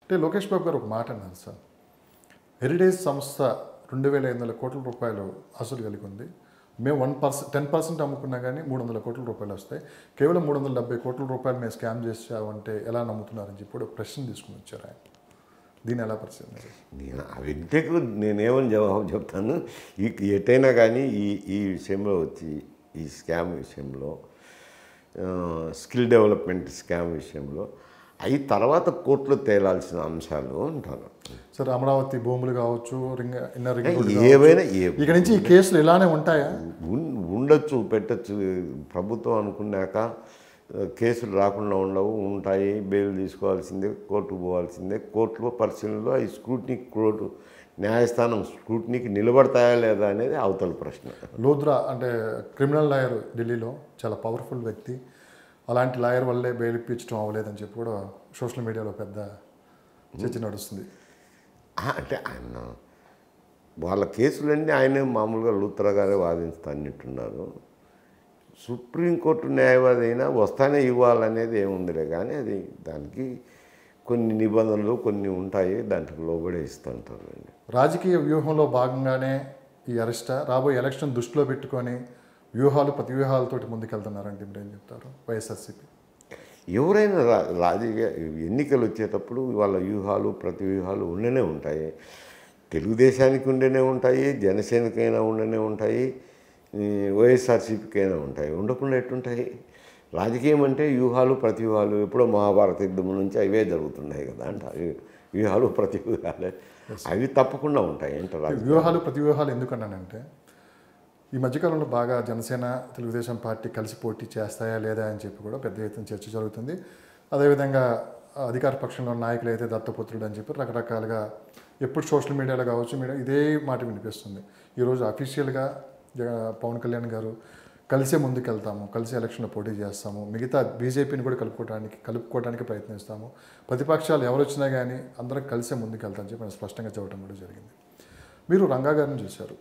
అంటే లోకేష్ బాబు గారు ఒక మాట అన్నారు సార్ హెరిటేజ్ సంస్థ రెండు వేల ఐదు వందల కోట్ల రూపాయలు అసలు కలిగి ఉంది మేము వన్ పర్సెంట్ టెన్ పర్సెంట్ అమ్ముకున్నా కానీ మూడు వందల కోట్ల రూపాయలు వస్తాయి కేవలం మూడు వందల డెబ్బై కోట్ల రూపాయలు మేము స్కామ్ చేసామంటే ఎలా నమ్ముతున్నారని చెప్పి ఒక ప్రశ్న తీసుకుని వచ్చారు ఆయన దీన్ని ఎలా పరిశీలన నేను ఆ వ్యక్తికి నేనేమని జవాబు చెప్తాను ఈ ఎటైనా కానీ ఈ ఈ విషయంలో వచ్చి ఈ స్కామ్ విషయంలో ఆ, స్కిల్ డెవలప్మెంట్ స్కామ్ విషయంలో అవి తర్వాత కోర్టులో తేలాల్సిన అంశాలు అంటారు సార్ అమరావతి భూములు కావచ్చు రింగ్ ఇన్నర్ రింగ్ రోడ్డు ఏవైనా ఏ కావచ్చు. ఇక నుంచి ఈ కేసులు ఇలానే ఉంటాయా ఉన్- ఉండొచ్చు పెట్టచ్చు ప్రభుత్వం అనుకున్నాక ఆ, కేసులు రాకుండా ఉండవు ఉంటాయి బెయిల్ తీసుకోవాల్సిందే కోర్టుకు పోవాల్సిందే కోర్టులో పరిశీలనలో ఈ స్క్రూటినీ కోర్టు న్యాయస్థానం స్క్రూటినీకి నిలబడతాయా లేదా అనేది అవతల ప్రశ్న లోద్రా అంటే క్రిమినల్ లాయర్ ఢిల్లీలో చాలా పవర్ఫుల్ వ్యక్తి అలాంటి లాయర్ వల్లే బెయిల్ ఇప్పించడం అవ్వలేదని చెప్పి కూడా సోషల్ మీడియాలో పెద్ద చర్చ నడుస్తుంది ఆ, అంటే ఆయన వాళ్ళ కేసులన్నీ ఆయనే మామూలుగా లూత్రా గారే వాదిస్తానంటున్నారు సుప్రీంకోర్టు న్యాయవాది అయినా వస్తానే ఇవ్వాలనేది ఏముందిలే కానీ అది దానికి కొన్ని నిబంధనలు కొన్ని ఉంటాయి దాంట్లో లోబడే ఇస్తుంటారు అండి రాజకీయ వ్యూహంలో భాగంగానే ఈ అరెస్ట్ రాబోయే ఎలక్షన్ దృష్టిలో పెట్టుకొని వ్యూహాలు ప్రతి వ్యూహాలతోటి ముందుకెళ్తున్నారంటే మీరు ఏం చెప్తారు వైఎస్ఆర్సీపీ ఎవరైనా రా రాజకీయ ఎన్నికలు వచ్చేటప్పుడు వాళ్ళ వ్యూహాలు ప్రతి వ్యూహాలు ఉండనే ఉంటాయి తెలుగుదేశానికి ఉండనే ఉంటాయి జనసేనకైనా ఉండనే ఉంటాయి ఈ వైఎస్ఆర్సీపీకైనా ఉంటాయి ఉండకుండా ఎట్టుంటాయి రాజకీయం అంటే వ్యూహాలు ప్రతి వ్యూహాలు ఎప్పుడో మహాభారత యుద్ధం నుంచి అవే జరుగుతున్నాయి కదా అంట అవి వ్యూహాలు ప్రతి వ్యూహాలే అవి తప్పకుండా ఉంటాయి అంటే ఈ రాజకీయ వ్యూహాలు ప్రతి వ్యూహాలు ఎందుకన్నానంటే ఈ మధ్యకాలంలో బాగా జనసేన తెలుగుదేశం పార్టీ కలిసి పోటీ చేస్తాయా లేదా అని చెప్పి కూడా పెద్ద ఎత్తున చర్చ జరుగుతుంది అదేవిధంగా అధికార పక్షంలో నాయకులు అయితే దత్తపుత్రుడు అని చెప్పి రకరకాలుగా ఎప్పుడు సోషల్ మీడియాలో కావచ్చు మీడియా ఇదే మాట వినిపిస్తుంది ఈరోజు అఫీషియల్గా జగ- పవన్ కళ్యాణ్ గారు కలిసే ముందుకెళ్తాము కలిసి ఎలక్షన్లో పోటీ చేస్తాము మిగతా బీజేపీని కూడా కలుపుకోవడానికి కలుపుకోవడానికి ప్రయత్నిస్తాము ప్రతిపక్షాలు ఎవరు వచ్చినా కానీ అందరం కలిసే ముందుకెళ్తామని చెప్పి ఆయన స్పష్టంగా చెప్పడం కూడా జరిగింది మీరు రంగా గారిని చూశారు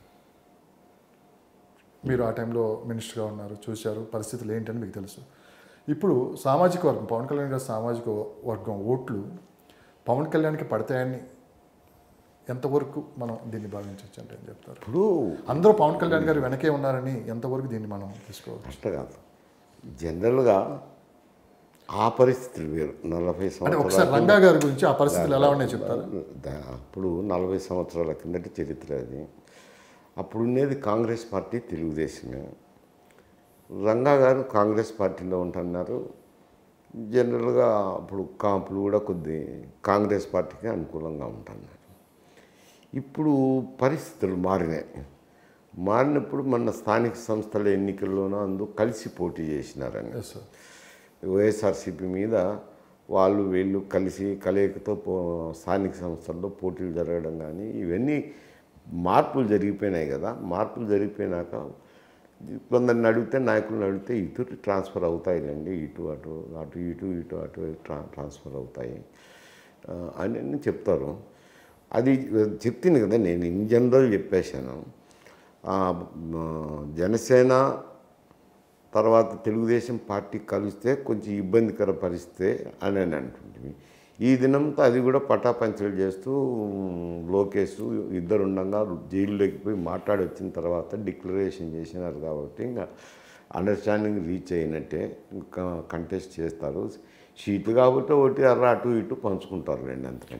మీరు ఆ టైంలో మినిస్టర్గా ఉన్నారు చూశారు పరిస్థితులు ఏంటని మీకు తెలుసు ఇప్పుడు సామాజిక వర్గం పవన్ కళ్యాణ్ గారి సామాజిక వర్గం ఓట్లు పవన్ కళ్యాణ్కి పడతాయని ఎంతవరకు మనం దీన్ని భావించవచ్చు అంటే ఏం చెప్తారు ఇప్పుడు అందరూ పవన్ కళ్యాణ్ గారు వెనకే ఉన్నారని ఎంతవరకు దీన్ని మనం తీసుకోవచ్చు అట్లా కాదు జనరల్గా ఆ పరిస్థితులు వేరు నలభై అంటే సంవత్సరాలు ఒకసారి రంగా గారి గురించి ఆ పరిస్థితులు ఎలా ఉన్నాయో చెప్తారు దా- అప్పుడు నలభై సంవత్సరాల కిందటి చరిత్ర అది అప్పుడు ఉండేది కాంగ్రెస్ పార్టీ తెలుగుదేశమే రంగా గారు కాంగ్రెస్ పార్టీలో ఉంటున్నారు జనరల్గా అప్పుడు కాపులు కూడా కొద్ది కాంగ్రెస్ పార్టీకి అనుకూలంగా ఉంటున్నారు ఇప్పుడు పరిస్థితులు మారినాయి మారినప్పుడు మన స్థానిక సంస్థల ఎన్నికల్లోనూ అందు కలిసి పోటీ చేసినారని ఎస్ సార్ వైఎస్ఆర్సీపీ మీద వాళ్ళు వీళ్ళు కలిసి కలయికతో పో స్థానిక సంస్థల్లో పోటీలు జరగడం కానీ ఇవన్నీ మార్పులు జరిగిపోయినాయి కదా మార్పులు జరిగిపోయినాక కొందరిని అడిగితే నాయకులను అడిగితే ఇటు ట్రాన్స్ఫర్ అవుతాయిలేండి ఇటు అటు అటు ఇటు ఇటు అటు ట్రా ట్రాన్స్ఫర్ అవుతాయి ఆ, అని అని చెప్తారు అది చెప్తుంది కదా నేను ఇన్ జనరల్ చెప్పేశాను ఆ, మ, జనసేన తర్వాత తెలుగుదేశం పార్టీ కలిస్తే కొంచెం ఇబ్బందికర పరిస్థితే అని అని అంటుంది ఈ దినంతో అది కూడా పటాపంచలు చేస్తూ ఉమ్, లోకేష్ ఇద్దరు ఉండగా జైల్లోకి పోయి మాట్లాడి వచ్చిన తర్వాత డిక్లరేషన్ చేసినారు కాబట్టి ఇంకా అండర్స్టాండింగ్ రీచ్ అయినట్టే ఇంకా కంటెస్ట్ చేస్తారు సీట్లు కాబట్టి ఒకటి అర్ర అటు ఇటు పంచుకుంటారు రెండు అంతే